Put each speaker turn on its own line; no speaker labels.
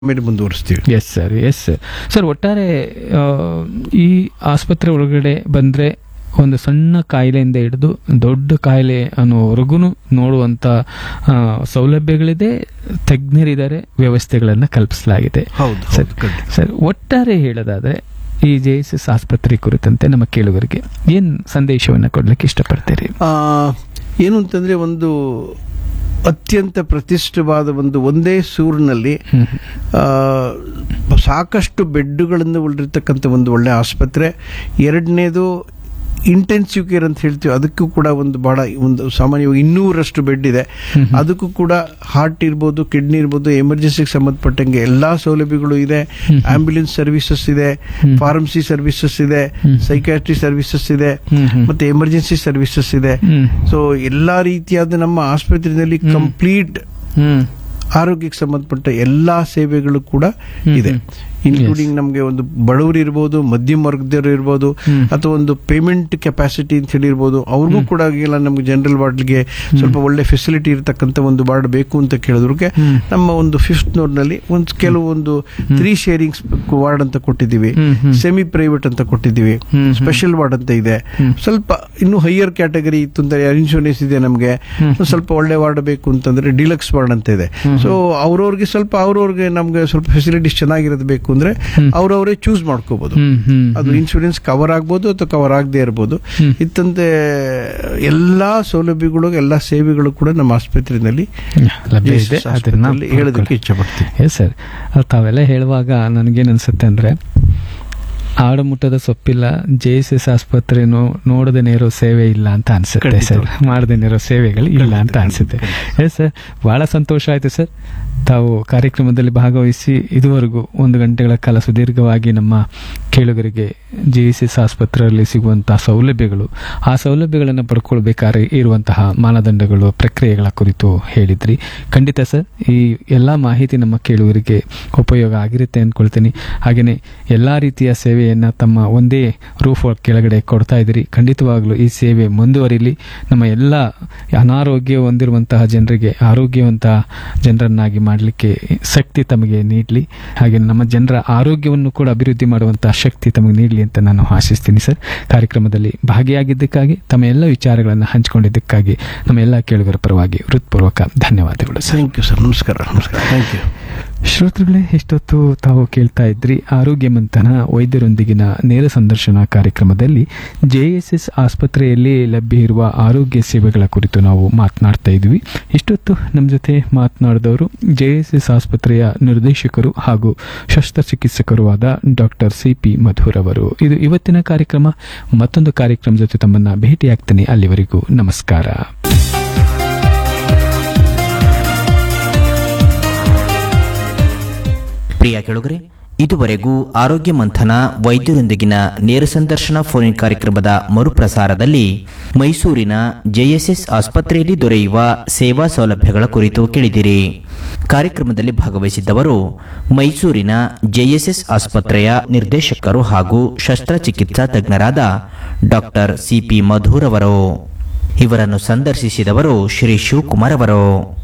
ಮೇಲೆ ಮುಂದುವರಿಸ್ತೀವಿ
yes sir yes sir sir ಒಟ್ಟಾರೆ ಆ, ಈ ಆಸ್ಪತ್ರೆ ಒಳಗಡೆ ಬಂದ್ರೆ ಒಂದು ಸಣ್ಣ ಕಾಯಿಲೆಯಿಂದ ಹಿಡಿದು ದೊಡ್ಡ ಕಾಯಿಲೆ ಅನ್ನೋವರೆಗೂ ನೋಡುವಂತ ಆ, ಸೌಲಭ್ಯಗಳಿದೆ ತಜ್ಞರಿದ್ದಾರೆ ವ್ಯವಸ್ಥೆಗಳನ್ನು ಕಲ್ಪಿಸಲಾಗಿದೆ
ಹೌದು
ಸರ್
ಹೌದು ಖಂಡಿತ.
ಸರ್ ಒಟ್ಟಾರೆ ಹೇಳೋದಾದ್ರೆ ಈ ಜೆ ಎಸ್ ಎಸ್ ಆಸ್ಪತ್ರೆ ಕುರಿತಂತೆ ನಮ್ಮ ಕೇಳುಗರಿಗೆ ಏನ್ ಸಂದೇಶವನ್ನ ಕೊಡ್ಲಿಕ್ಕೆ ಇಷ್ಟಪಡ್ತೀರಿ
ಆ, ಏನು ಅಂತಂದ್ರೆ ಒಂದು ಅತ್ಯಂತ ಪ್ರತಿಷ್ಠವಾದ ಒಂದು ಒಂದೇ ಸೂರಿನಲ್ಲಿ
ಹ್ಮ್.
ಆ, ಸಾಕಷ್ಟು ಬೆಡ್ಡುಗಳಿಂದ ಉಳಿದಿರ್ತಕ್ಕಂಥ ಒಂದು ಒಳ್ಳೆ ಆಸ್ಪತ್ರೆ ಎರಡನೇದು ಇಂಟೆನ್ಸಿವ್ ಕೇರ್ ಅಂತ ಹೇಳ್ತೀವಿ ಅದಕ್ಕೂ ಕೂಡ ಒಂದು ಬಹಳ ಒಂದು ಸಾಮಾನ್ಯವಾಗಿ ಇನ್ನೂರಷ್ಟು ಬೆಡ್ ಇದೆ
ಹ್ಮ್.
ಅದಕ್ಕೂ ಕೂಡ ಹಾರ್ಟ್ ಇರ್ಬೋದು ಕಿಡ್ನಿ ಇರ್ಬೋದು ಎಮರ್ಜೆನ್ಸಿಗೆ ಸಂಬಂಧಪಟ್ಟಂಗೆ ಎಲ್ಲಾ ಸೌಲಭ್ಯಗಳು ಇದೆ
ಹ್ಮ್.
ಆಂಬ್ಯುಲೆನ್ಸ್ ಸರ್ವಿಸಸ್ ಇದೆ
ಹ್ಮ್.
ಫಾರ್ಮಸಿ ಸರ್ವಿಸಸ್ ಇದೆ
ಹ್ಮ್.
ಸೈಕ್ಯಾಟ್ರಿ ಸರ್ವಿಸಸ್ ಇದೆ
ಹ್ಮ್, ಹ್ಮ್.
ಮತ್ತೆ ಎಮರ್ಜೆನ್ಸಿ ಸರ್ವಿಸಸ್ ಇದೆ
ಹ್ಮ್.
ಸೊ ಎಲ್ಲಾ ರೀತಿಯಾದ ನಮ್ಮ ಆಸ್ಪತ್ರೆಯಲ್ಲಿ
ಹ್ಮ್.
ಕಂಪ್ಲೀಟ್
ಹ್ಮ್
ಆರೋಗ್ಯಕ್ಕೆ ಸಂಬಂಧಪಟ್ಟ ಎಲ್ಲಾ ಸೇವೆಗಳು ಕೂಡ
ಹ್ಮ್,
ಇದೆ
ಹ್ಮ್.
ಇನ್ಕ್ಲೂಡಿಂಗ್ ನಮಗೆ ಒಂದು ಬಡವರು ಇರ್ಬೋದು ಮಧ್ಯಮ ವರ್ಗದವರು ಇರ್ಬೋದು
ಹ್ಮ್.
ಅಥವಾ ಒಂದು ಪೇಮೆಂಟ್ ಕೆಪಾಸಿಟಿ ಅಂತ ಹೇಳಿ ಇರ್ಬೋದು ಅವ್ರಿಗೂ ಕೂಡ ಇಲ್ಲ ನಮ್ಗೆ ಜನರಲ್ ವಾರ್ಡ್ಗೆ ಸ್ವಲ್ಪ ಒಳ್ಳೆ ಫೆಸಿಲಿಟಿ ಇರತಕ್ಕಂತ ಒಂದು ವಾರ್ಡ್ ಬೇಕು ಅಂತ ಕೇಳಿದ್ರಿಗೆ
ಹ್ಮ್.
ನಮ್ಮ ಒಂದು ಫಿಫ್ತ್ ನಲ್ಲಿ ಒಂದು ಕೆಲವೊಂದು ತ್ರೀ ಶೇರಿಂಗ್ಸ್ ವಾರ್ಡ್ ಅಂತ ಕೊಟ್ಟಿದ್ದೀವಿ
ಹ್ಮ್, ಹ್ಮ್.
ಸೆಮಿ ಪ್ರೈವೇಟ್ ಅಂತ ಕೊಟ್ಟಿದ್ದೀವಿ
ಹ್ಮ್, ಹ್ಮ್.
ಸ್ಪೆಷಲ್ ವಾರ್ಡ್ ಅಂತ ಇದೆ
ಹ್ಮ್.
ಸ್ವಲ್ಪ ಇನ್ನು ಹೈಯರ್ ಕ್ಯಾಟಗರಿ ಇತ್ತು ಅಂದ್ರೆ ಇನ್ಶೂರೆನ್ಸ್ ಇದೆ ನಮಗೆ
ಹ್ಮ್.
ಸ್ವಲ್ಪ ಒಳ್ಳೆ ವಾರ್ಡ್ ಬೇಕು ಅಂತಂದ್ರೆ ಡಿಲಕ್ಸ್ ವಾರ್ಡ್ ಅಂತ ಇದೆ
ಹ್ಮ್.
ಸೊ ಅವ್ರವ್ರಿಗೆ ಸ್ವಲ್ಪ ಅವ್ರವ್ರಿಗೆ ನಮ್ಗೆ ಸ್ವಲ್ಪ ಫೆಸಿಲಿಟೀಸ್ ಚೆನ್ನಾಗಿರೋದು ಬೇಕು ಅಂದ್ರೆ
ಹ್ಮ್.
ಅವ್ರವರೇ ಚೂಸ್ ಮಾಡ್ಕೋಬಹುದು
ಹ್ಮ್, ಹ್ಮ್,
ಅದು
ಹ್ಮ್.
ಇನ್ಶೂರೆನ್ಸ್ ಕವರ್ ಆಗ್ಬೋದು ಅಥವಾ ಕವರ್ ಆಗದೆ ಇರ್ಬೋದು
ಹ್ಮ್.
ಇತ್ತಂತೆ ಎಲ್ಲಾ ಸೌಲಭ್ಯಗಳು ಎಲ್ಲಾ ಸೇವೆಗಳು ಕೂಡ ನಮ್ಮ ಆಸ್ಪತ್ರೆಯಲ್ಲಿ
ಲಭ್ಯ ಇದೆ
ಜೆಎಸ್ಎಸ್
ಅದನ್ನ
ಆಸ್ಪತ್ರೆಯಲ್ಲಿ ಹೇಳೋದಕ್ಕೆ ಇಷ್ಟಪಡ್ತೀನಿ
ಎಸ್ ಸರ್ ತಾವೆಲ್ಲ ಹೇಳುವಾಗ ನನಗೇನು ಅನ್ಸುತ್ತೆ ಅಂದ್ರೆ ಆಡುಮುಟ್ಟದ ಸೊಪ್ಪಿಲ್ಲ ಜೆ ಎಸ್ ಎಸ್ ಆಸ್ಪತ್ರೆ ನೋಡದೇನೆ ಇರೋ ಸೇವೆ ಇಲ್ಲ ಅಂತ ಅನ್ಸುತ್ತೆ ಸರ್ ಮಾಡದೇನೆ ಇರೋ ಸೇವೆಗಳು ಇಲ್ಲ ಅಂತ ಅನ್ಸುತ್ತೆ ಎಸ್ ಸರ್ ಬಹಳ ಸಂತೋಷ ಆಯ್ತು ಸರ್ ತಾವು ಕಾರ್ಯಕ್ರಮದಲ್ಲಿ ಭಾಗವಹಿಸಿ ಇದುವರೆಗೂ ಒಂದು ಗಂಟೆಗಳ ಕಾಲ ಸುದೀರ್ಘವಾಗಿ ನಮ್ಮ ಕೇಳುಗರಿಗೆ ಜೆ ಎಸ್ ಎಸ್ ಆಸ್ಪತ್ರೆಯಲ್ಲಿ ಸಿಗುವಂತಹ ಸೌಲಭ್ಯಗಳು ಆ ಸೌಲಭ್ಯಗಳನ್ನು ಪಡ್ಕೊಳ್ಬೇಕಾದ್ರೆ ಇರುವಂತಹ ಮಾನದಂಡಗಳು ಪ್ರಕ್ರಿಯೆಗಳ ಕುರಿತು ಹೇಳಿದ್ರಿ ಖಂಡಿತ ಸರ್ ಈ ಎಲ್ಲ ಮಾಹಿತಿ ನಮ್ಮ ಕೇಳುಗರಿಗೆ ಉಪಯೋಗ ಆಗಿರುತ್ತೆ ಅಂದ್ಕೊಳ್ತೀನಿ ಹಾಗೆಯೇ ಎಲ್ಲ ರೀತಿಯ ಸೇವೆಯನ್ನು ತಮ್ಮ ಒಂದೇ ರೂಫ್ ಕೆಳಗಡೆ ಕೊಡ್ತಾ ಇದ್ದೀರಿ ಖಂಡಿತವಾಗ್ಲೂ ಈ ಸೇವೆ ಮುಂದುವರಿಲಿ ನಮ್ಮ ಎಲ್ಲ ಅನಾರೋಗ್ಯ ಹೊಂದಿರುವಂತಹ ಜನರಿಗೆ ಆರೋಗ್ಯವಂತ ಜನರನ್ನಾಗಿ ಮಾಡಲಿಕ್ಕೆ ಶಕ್ತಿ ತಮಗೆ ನೀಡಲಿ ಹಾಗೆ ನಮ್ಮ ಜನರ ಆರೋಗ್ಯವನ್ನು ಕೂಡ ಅಭಿವೃದ್ಧಿ ಮಾಡುವಂತಹ ಶಕ್ತಿ ತಮಗೆ ನೀಡಲಿ ಅಂತ ನಾನು ಆಶಿಸ್ತೀನಿ ಸರ್ ಕಾರ್ಯಕ್ರಮದಲ್ಲಿ ಭಾಗಿಯಾಗಿದ್ದಕ್ಕಾಗಿ ತಮ್ಮ ಎಲ್ಲ ವಿಚಾರಗಳನ್ನು ಹಂಚಿಕೊಂಡಿದ್ದಕ್ಕಾಗಿ ನಮ್ಮ ಎಲ್ಲ ಕೇಳುಗರ ಪರವಾಗಿ ಹೃತ್ಪೂರ್ವಕ ಧನ್ಯವಾದಗಳು ಸರ್
ಥ್ಯಾಂಕ್ ಯು ಸರ್ ನಮಸ್ಕಾರ ನಮಸ್ಕಾರ ಥ್ಯಾಂಕ್ ಯು
ಶ್ರೋತೃಗಳೇ ಇಷ್ಟೊತ್ತು ತಾವು ಕೇಳ್ತಾ ಇದ್ರಿ ಆರೋಗ್ಯ ಮಂಥನ ವೈದ್ಯರೊಂದಿಗಿನ ನೇರ ಸಂದರ್ಶನ ಕಾರ್ಯಕ್ರಮದಲ್ಲಿ ಜೆಎಸ್ಎಸ್ ಆಸ್ಪತ್ರೆಯಲ್ಲಿ ಲಭ್ಯ ಇರುವ ಆರೋಗ್ಯ ಸೇವೆಗಳ ಕುರಿತು ನಾವು ಮಾತನಾಡ್ತಾ ಇದ್ವಿ ಇಷ್ಟೊತ್ತು ನಮ್ಮ ಜೊತೆ ಮಾತನಾಡಿದವರು ಜೆಎಸ್ಎಸ್ ಆಸ್ಪತ್ರೆಯ ನಿರ್ದೇಶಕರು ಹಾಗೂ ಶಸ್ತ್ರಚಿಕಿತ್ಸಕರು ಆದ ಡಾಕ್ಟರ್ ಸಿ ಪಿ ಮಧುರ್ ಅವರು ಇದು ಇವತ್ತಿನ ಕಾರ್ಯಕ್ರಮ ಮತ್ತೊಂದು ಕಾರ್ಯಕ್ರಮ ಜೊತೆ ತಮ್ಮನ್ನ ಭೇಟಿಯಾಗ್ತೀನಿ ಅಲ್ಲಿವರೆಗೂ ನಮಸ್ಕಾರ
ಪ್ರಿಯ ಕೆಳಗರೆ ಇದುವರೆಗೂ ಆರೋಗ್ಯ ಮಂಥನ ವೈದ್ಯರೊಂದಿಗಿನ ನೇರ ಸಂದರ್ಶನ ಫೋನ್ ಕಾರ್ಯಕ್ರಮದ ಮರುಪ್ರಸಾರದಲ್ಲಿ ಮೈಸೂರಿನ ಜೆಎಸ್ಎಸ್ ಆಸ್ಪತ್ರೆಯಲ್ಲಿ ದೊರೆಯುವ ಸೇವಾ ಸೌಲಭ್ಯಗಳ ಕುರಿತು ಕೇಳಿದಿರಿ ಕಾರ್ಯಕ್ರಮದಲ್ಲಿ ಭಾಗವಹಿಸಿದ್ದವರು ಮೈಸೂರಿನ ಜೆಎಸ್ಎಸ್ ಆಸ್ಪತ್ರೆಯ ನಿರ್ದೇಶಕರು ಹಾಗೂ ಶಸ್ತ್ರಚಿಕಿತ್ಸಾ ತಜ್ಞರಾದ ಡಾಕ್ಟರ್ ಸಿಪಿ ಮಧುರ್ ಅವರು ಇವರನ್ನು ಸಂದರ್ಶಿಸಿದವರು ಶ್ರೀ ಶಿವಕುಮಾರ್ ಅವರು